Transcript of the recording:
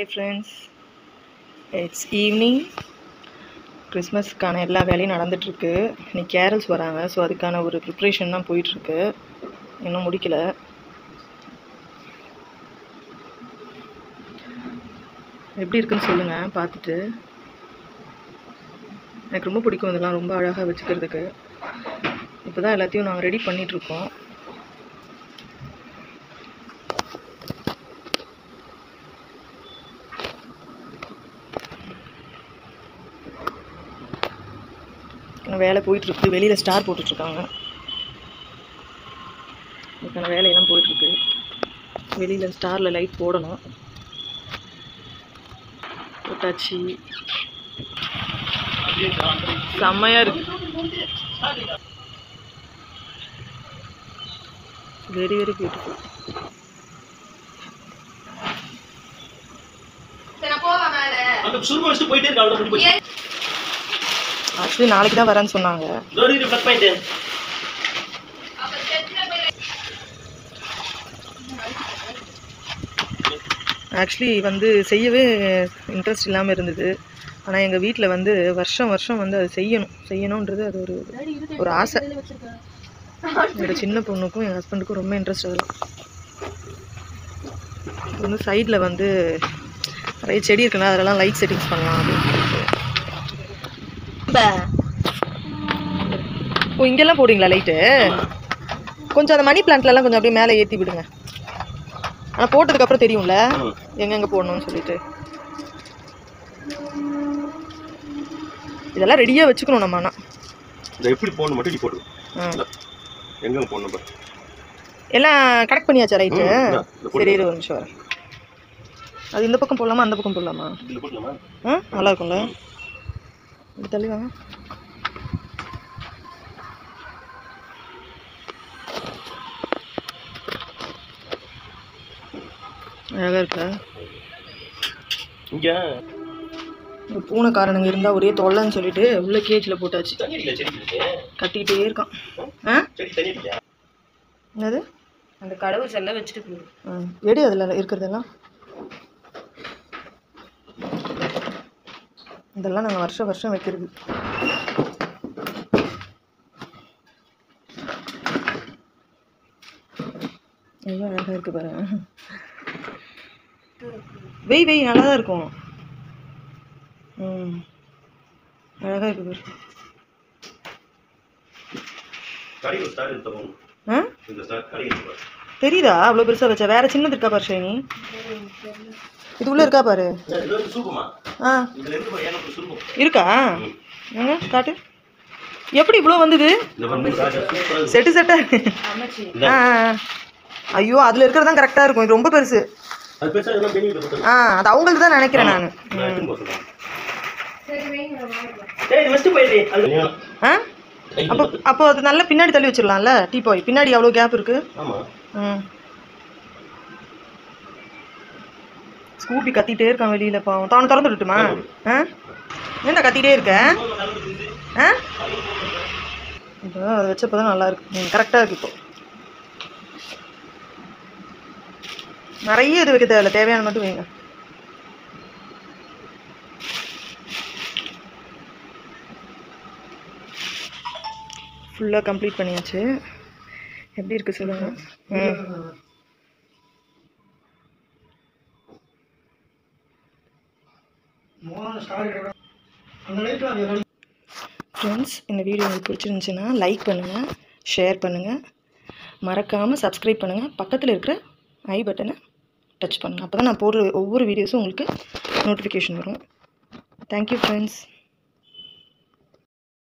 Hi friends it's evening கிறிஸ்மஸ்க்கான எல்லா வேலையும் நடந்துகிட்ருக்கு இன்னைக்கு கேரல்ஸ் வராங்க ஸோ அதுக்கான ஒரு ப்ரிப்ரேஷன் தான் போயிட்டுருக்கு இன்னும் முடிக்கல எப்படி இருக்குன்னு சொல்லுங்கள் பார்த்துட்டு எனக்கு ரொம்ப பிடிக்கும் இதெல்லாம் ரொம்ப அழகாக வச்சுக்கிறதுக்கு இப்போ தான் எல்லாத்தையும் நாங்கள் ரெடி பண்ணிகிட்ருக்கோம் இன்னும் வேலை போயிட்டுருக்கு வெளியில் ஸ்டார் போட்டுட்ருக்காங்க இதுக்கான வேலையெல்லாம் போயிட்டுருக்கு வெளியில் ஸ்டாரில் லைட் போடணும் போட்டாச்சு செம்மையாக இருக்கு வெரி வெரி பியூட்டிஃபுல் அந்த சுருங்க வச்சுட்டு போயிட்டே இருக்க அவ்வளோ முடி போச்சு ஆக்சுவலி நாளைக்கு தான் வரேன்னு சொன்னாங்க இதோட இது கட் பண்ணிட்டு ஆக்சுவலி வந்து செய்யவே இன்ட்ரெஸ்ட் இல்லாமல் இருந்தது ஆனால் எங்கள் வீட்டில் வந்து வருஷம் வருஷம் வந்து அது செய்யணும் செய்யணுன்றது அது ஒரு ஒரு ஆசை என்னோட சின்ன பொண்ணுக்கும் என் ஹஸ்பண்டுக்கும் ரொம்ப இன்ட்ரெஸ்ட் அதெல்லாம் இது வந்து சைடில் வந்து நிறைய செடி இருக்குல்ல அதெல்லாம் லைட் செட்டிங்ஸ் பண்ணலாம் அப்படின்னு சொல்லிட்டு. ஓ இங்கெல்லாம் போடுவீங்களா லைட்டு கொஞ்சம் அந்த மணி பிளான்ட்லலாம் கொஞ்சம் அப்படியே மேலே ஏற்றி விடுங்க ஆனால் போட்டதுக்கப்புறம் தெரியும்ல ம். எங்கெங்கே போடணும்னு சொல்லிட்டு இதெல்லாம் ரெடியாக வச்சுக்கணும் நம்ம ஆனால் இதை எப்படி போடணும் மட்டும் நீ போட்டு ம். எங்க போடணும் பாரு எல்லாம் கரெக்ட் பண்ணியாச்சா ரைட்டு ம், இந்தா, இதை போடு. சரி இரு ஒரு நிமிஷம் வரேன் அது இந்த பக்கம் போடலாமா அந்த பக்கம் போடலாமா இதில் போடலாமா ஆ நல்லா இருக்கும்ல இப்படி தள்ளி வாங்க அழகாக இருக்கா இங்க ஒரு பூனைக்காரனுங்க இருந்தால் ஒரே தொல்லைன்னு சொல்லிட்டு உள்ள கேஜில் போட்டாச்சு தண்ணி அடிக்கல செடி கட்டிக்கிட்டே இருக்கான் ஆ செடி தண்ணி அடிக்கல என்னது அந்த கடவுள் செல்ல வச்சுட்டு போயிடும் ஆ எடு அதில் இருக்கிறதெல்லாம் இதெல்லாம் நாங்கள் வருஷம் வருஷம் வைக்கிறது எவ்வளோ அழகாக இருக்குது பாரு வெய் வெய் நல்லா தான் இருக்கும் ம் அழகாக இருக்குது பாரு கடையில் ஸ்டார் எடுத்தோம் ஆ இந்த ஸ்டார் கடையில் பாரு தெரியுதா அவ்வளோ பெருசாக வச்சா வேற சின்னது இருக்கா பாரு ஷைனி இது உள்ள இருக்கா பாரு இது வந்து சூப்பமா ஆ இதுல இருந்து பாரு எனக்கு சுருக்கம் இருக்கா எங்க காட்டு எப்படி இவ்வளோ வந்தது இந்த வந்து சூப்பராக செட்டு செட்டா அமைச்சு ஆ ஆ, ஆ. ஐயோ அதில் இருக்கிறது தான் கரெக்டாக இருக்கும் இது ரொம்ப பெருசு அது பெருசாக இதெல்லாம் பெரிய போட்டு ஆ அது அவங்களுக்கு தான் நினைக்கிறேன் நான் நான் எடுத்துன்னு போக சொல்றேன் சரி வைங்க நான் வாங்கிக்கலாம். ஏய் ஃபஸ்ட்டு போயிடு அது ஆ அப்போ அப்போ அது நல்லா பின்னாடி தள்ளி வச்சிடலாம்ல டீ பாய் பின்னாடி அவ்வளோ கேப் இருக்கு ஆமா ம் ஸ்கூபி கத்திட்டே இருக்கான் வெளியில பாவம் தான் திறந்து விட்டுமா ஆ என்ன கத்திட்டே இருக்க ஆ இப்போ அதை வச்சப்போ தான் நல்லா இருக்கு ம் கரெக்டாக இருக்கு இப்போ நிறைய இது வைக்க தேவையில்ல தேவையான மட்டும் வைங்க ஃபுல்லாக கம்ப்ளீட் பண்ணியாச்சு எப்படி இருக்கு சொல்லுங்க ம் ஃப்ரெண்ட்ஸ் இந்த வீடியோ உங்களுக்கு பிடிச்சிருந்துச்சுன்னா லைக் பண்ணுங்கள் ஷேர் பண்ணுங்கள் மறக்காமல் சப்ஸ்கிரைப் பண்ணுங்கள் பக்கத்தில் இருக்கிற ஐ பட்டனை டச் பண்ணுங்கள் அப்போ தான் நான் போடுற ஒவ்வொரு வீடியோஸும் உங்களுக்கு நோட்டிஃபிகேஷன் வரும் தேங்க்யூ ஃப்ரெண்ட்ஸ்